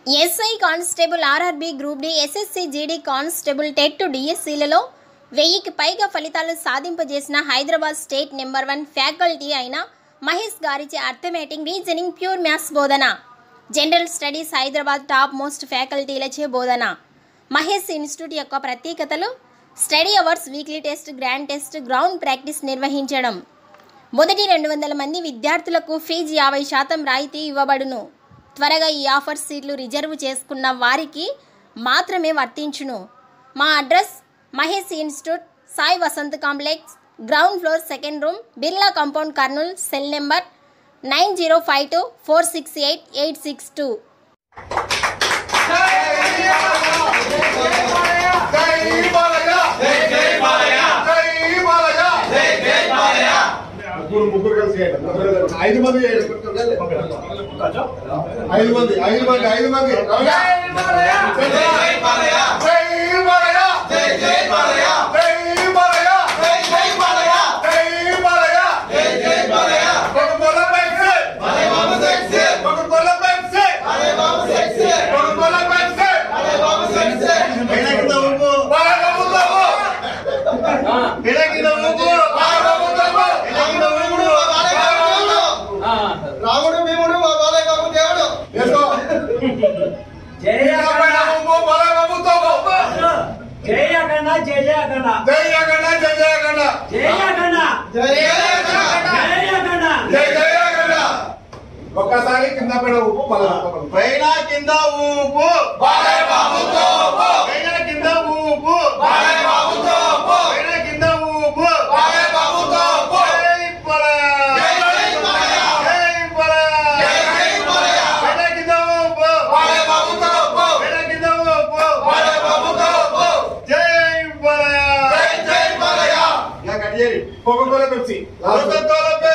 SI constable RRB group D SSC GD constable TET డిఎస్సీలలో వెయ్యికి పైగా ఫలితాలు సాధింపజేసిన Hyderabad state number one faculty అయిన మహేష్ గారిచే అర్థమేటింగ్ రీజనింగ్ ప్యూర్ మ్యాథ్స్ బోధన general studies Hyderabad top most ఫ్యాకల్టీలచే బోధన మహేష్ ఇన్స్టిట్యూట్ యొక్క ప్రత్యేకతలు study hours weekly test grand test ground practice నిర్వహించడం మొదటి రెండు వందల మంది విద్యార్థులకు ఫీజు యాభై శాతం రాయితీ ఇవ్వబడును త్వరగా ఈ ఆఫర్ సీట్లు రిజర్వ్ చేసుకున్న వారికి మాత్రమే వర్తించును మా address Mahesh institute Sai Vasanth complex ground floor second room Birla compound Kurnool cell number nine zero five two four six eight eight six two ముగ్గురు ముగ్గురు కలిసి చేయండి. ముగ్గురు కలిసి. ఐదు మంది చేయండి. ఐదు మంది ఐదు మంది ఐదు మంది రమణ. జై జై బాలయ్య. జై బాలయ్య. జై జై బాలయ్య. జై బాలయ్య. జై జై బాలయ్య. జై బాలయ్య. జై జై బాలయ్య. కొడుకోల పెంచి. కొడుకోల పెంచి. కొడుకోల పెంచి. పైన కింద ఊపు. బాగా ఊపు. పైన కింద ఊపు. బాగా ఊపు. పైన కింద ఊపుడు. బాగా ఊపుడు. రాముడు భీముడు మా బాలయ్య బాబు దేవుడు వేసుకో. ఇంకా పైన ఊపు. బాగా ఊపుతావు. జయకండ జయ జయకండ జై జగన్న జై జగన్న జయకండ జై జయకండ జై జగన్న ఒక్కసారి కింద పైన ఊపు మళ్ళా పైన కింద ఊపు బాలయ్య బాబుతో పైన కింద ఊపు బాలయ్య బాబుతో పైన కింద ఊపు బాలయ్య బాబుతో జై బాలయ్య జై బాలయ్య జై బాలయ్య జై బాలయ్య పైన కింద ఊపు బాలయ్య బాబుతో పైన కింద ఊపు బాలయ్య బాబుతో జై బాలయ్య జై జై బాలయ్య యా కట్ చేయండి కోకోకోలా పెప్సీ కోకోకోలా